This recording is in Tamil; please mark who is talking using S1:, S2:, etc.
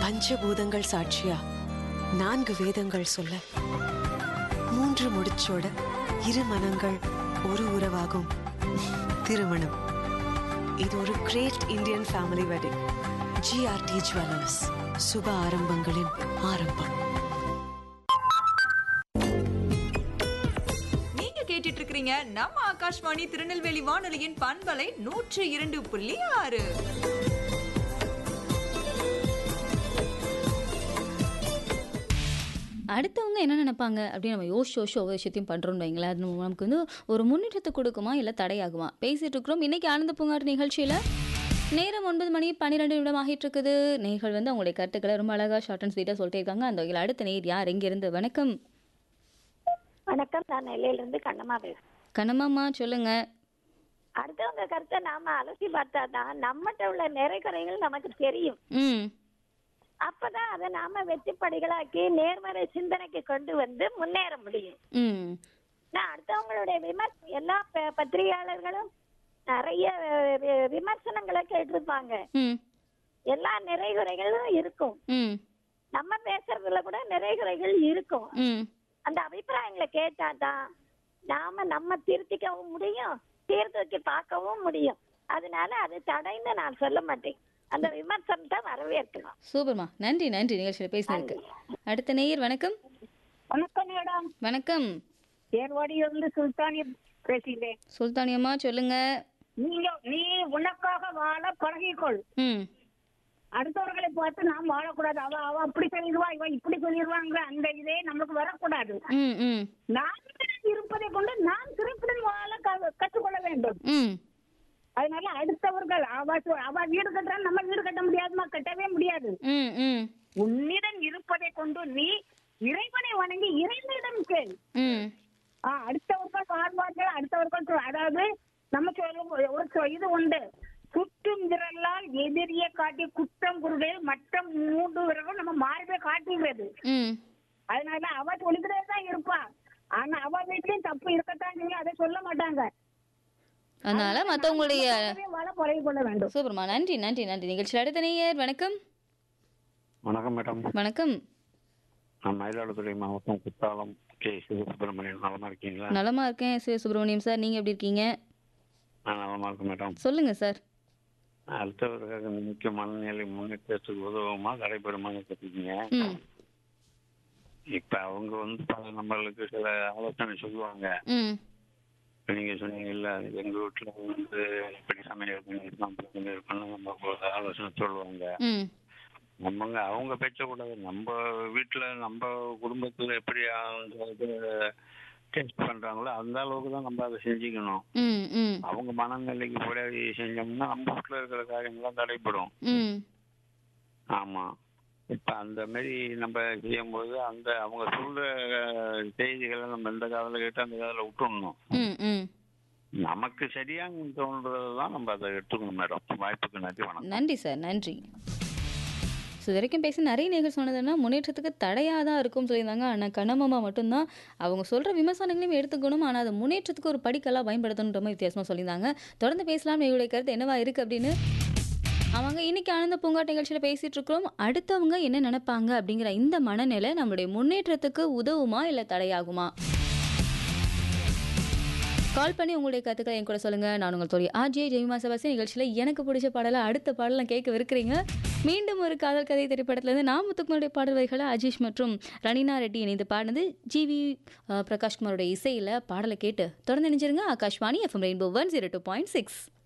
S1: பஞ்சபூதங்கள் சாட்சியா நான்கு வேதங்கள் சொல்ல மூன்று முடிச்சோட இரு மனங்கள் ஒரு உறவாகும் திருமணம் இது ஒரு great Indian family wedding GRT jewellers சுப ஆரம்பங்களின் ஆரம்பம்
S2: நீங்க கேட்டுட்டு இருக்கிறீங்க நம்ம ஆகாஷ்வாணி திருநெல்வேலி வானொலியின் பண்பலை நூற்று இரண்டு புள்ளி ஆறு
S3: அடுத்தவங்க என்ன நினைப்பாங்க அப்படின்னு நம்ம யோசிச்சு யோசிச்சு ஒவ்வொரு விஷயத்தையும் பண்ணுறோம்னு வைங்களேன் அது நம்ம- நமக்கு வந்து ஒரு முன்னேற்றத்தை கொடுக்குமா இல்லை தடையாகுமா பேசிட்டு இருக்கிறோம் இன்னைக்கு ஆனந்த பூங்காட்டு நிகழ்ச்சியில் நேரம் ஒன்பது மணி பன்னிரெண்டு நிமிடம் ஆகிட்டு இருக்குது நேர்கள் வந்து அவங்களுடைய கருத்துக்களை ரொம்ப அழகாக ஷார்ட் அண்ட் ஸ்வீட்டாக சொல்லிட்டே இருக்காங்க அந்த வகையில் அடுத்த நேர் யார் எங்கேருந்து வணக்கம்
S4: வணக்கம் நான் நெல்லையில இருந்து கண்ணம்மா பேசுறேன்
S3: கண்ணம்மாம்மா சொல்லுங்க
S4: அடுத்தவங்க கருத்தை நாம அலசி பார்த்தாதான் நம்மகிட்ட உள்ள நிறை குறைகள் நமக்கு தெரியும்
S3: ம்
S4: அப்பதான் அதை நாம வெற்றிப்படிகளாக்கி நேர்மறை சிந்தனைக்கு கொண்டு வந்து முன்னேற முடியும்
S3: ம்
S4: நான் அடுத்தவங்களுடைய விமர்ச எல்லா ப- பத்திரிகையாளர்களும் நிறைய வி- வி- விமர்சனங்களை கேட்டிருப்பாங்க
S3: ம்
S4: எல்லா நிறைகுறைகளும் இருக்கும்
S3: ம்
S4: நம்ம பேசுறதுல கூட நிறைகுறைகள் இருக்கும்
S3: ம்
S4: அந்த அபிப்பிராயங்களை கேட்டாதான் நாம நம்ம திருத்திக்கவும் முடியும் சீர்தூக்கி பார்க்கவும் முடியும் அதனால அது தடைன்னு நான் சொல்ல மாட்டேன் அந்த விமர்சனத்தை வரவேற்கணும்
S3: சூப்பர்மா நன்றி நன்றி நிகழ்ச்சியில் பேசினதுக்கு அடுத்த நேயர் வணக்கம்
S4: வணக்கம் மேடம்
S3: வணக்கம்
S4: ஏர்வாடியிலிருந்து சுல்தானி பேசுகிறேன்
S3: சுல்தானியம்மா சொல்லுங்க
S4: நீங்க நீ உனக்காக வாழ பழகிக்கொள்
S3: ம்
S4: அடுத்தவர்களை பார்த்து நாம் வாழக்கூடாது அவ அவ அப்படி சொல்லிடுவா இவ இப்படி சொல்லிடுவாங்கிற அந்த இதே நமக்கு வரக்கூடாது
S3: ம் ம்
S4: நான் இருப்பதை கொண்டு நான் சிறப்புடன் வாழ க- கற்றுக்கொள்ள வேண்டும்
S3: ம்
S4: அதனால அடுத்தவர்கள் அவ சொ- அவ வீடு கட்டுறா நம்ம வீடு கட்ட முடியாதுமா கட்டவே முடியாது
S3: ம் ம்
S4: உன்னிடம் இருப்பதை கொண்டு நீ இறைவனை வணங்கி இறைவனிடம் கேள்
S3: ம்
S4: ஆ, அடுத்தவர்கள் வாழ்வார்கள் அடுத்தவர்கள் சொ- அதாவது நம்ம சொல்லும் ஒரு சொ- இது உண்டு குற்றும் விரலால் எதிரியை காட்டி குற்றம் குருடையில் மற்ற மூன்று விரலும் நம்ம மார்பை காட்டுகிறது
S3: ம்
S4: அதனால அவ சொல்லிக்கிட்டே தான் இருப்பா ஆனா அவ வீட்லயும் தப்பு இருக்கத்தான் செய்யும் அதை சொல்ல மாட்டாங்க
S3: அதனால மற்றவங்களுடைய
S4: அதனால வாழ பழகி கொள்ள வேண்டும்
S3: சூப்பர்மா நன்றி நன்றி நன்றி நிகழ்ச்சியில் அடுத்த நேயர் வணக்கம்
S5: வணக்கம் மேடம்
S3: வணக்கம்
S5: நான் மயிலாடுதுறை மாவட்டம் குத்தாலம் கே சிவசுப்பிரமணியன் நலமா இருக்கீங்களா
S3: நலமா இருக்கேன் சிவ சுப்பிரமணியம் சார் நீங்க எப்படி இருக்கீங்க
S5: நான் நலமா இருக்கேன் மேடம்
S3: சொல்லுங்க சார்
S5: அடுத்தவர்களுக்கு முக்கிய மனநிலை முன்னேற்றத்துக்கு உதவுமா நடைபெறுமான்னு கேட்டீங்க
S3: ம்
S5: இப்ப அவங்க வந்து பல நம்மளுக்கு சில ஆலோசனை சொல்லுவாங்க
S3: ம்
S5: இப்ப நீங்க சொன்னீங்கல்ல எங்க வீட்டுல வந்து இப்படி சமையல் பண்ணிருக்கோம் அப்படி பண்ணிருக்கோம்னு நம்ம ஒரு ஆலோசனை சொல்லுவாங்க
S3: ம்
S5: நம்மங்க அவங்க பேச்ச கூடாது நம்ம வீட்டுல நம்ம குடும்பத்துல எப்படி அவங்க இது டேஸ்ட் பண்றாங்களோ அந்த அளவுக்கு தான் நம்ம அதை செஞ்சுக்கணும்
S3: ம் ம்
S5: அவங்க மனநிலைக்கு கூட செஞ்சோம்னா நம்ம வீட்டுல இருக்கிற காரியங்கள்லாம் தடைப்படும்
S3: ம்
S5: ஆமா இப்ப அந்த மாதிரி நம்ம செய்யும்போது அந்த அவங்க சொல்ற அஹ், செய்திகளை நம்ம இந்த காதல கேட்டு அந்த காதல விட்டுடணும்
S3: ம் ம்
S5: நமக்கு சரியான்னு தோன்றதுதான் நம்ம அதை எடுத்துக்கணும் மேடம் வாய்ப்புக்கு நன்றி வணக்கம்
S3: நன்றி சார் நன்றி ஸோ இது வரைக்கும் பேசி நிறைய நேர்கள் சொன்னதுன்னா முன்னேற்றத்துக்கு தடையாக தான் இருக்கும்னு சொல்லியிருந்தாங்க ஆனால் கண்ணம்மா மட்டும்தான் அவங்க சொல்கிற விமர்சனங்களையும் எடுத்துக்கணும் ஆனால் அதை முன்னேற்றத்துக்கு ஒரு படிக்கெல்லாம் பயன்படுத்தணுன்ற மாதிரி வித்தியாசமாக சொல்லியிருந்தாங்க தொடர்ந்து பேசலாம் எங்களுடைய கருத்து என்னவா இருக்குது அப்படின்னு அவங்க இன்னைக்கு ஆனந்த பூங்காட் நிகழ்ச்சியில் பேசிட்டு இருக்கிறோம் அடுத்தவங்க என்ன நினைப்பாங்க அப்படிங்கிற இந்த மனநிலை நம்மளுடைய முன்னேற்றத்துக்கு உதவுமா இல்லை தடையாகுமா கால் பண்ணி உங்களுடைய கருத்துக்களை என் கூட சொல்லுங்க நான் உங்கள் தோழி ஆர்ஜே ஜெய்மா சபாசி நிகழ்ச்சியில் எனக்கு பிடிச்ச பாடலை அடுத்த பாடலாம் கேட்க இருக்கிறீங்க மீண்டும் ஒரு காதல் கதை திரைப்படத்திலிருந்து நாம் முத்துக்குமருடைய பாடல் வரிகளை அஜீஷ் மற்றும் ரணினா ரெட்டி இணைந்து பாடினது ஜிவி பிரகாஷ்குமாரோட இசையில் பாடலை கேட்டு தொடர்ந்து நினைச்சிருங்க Akashvani FM rainbow one zero two point six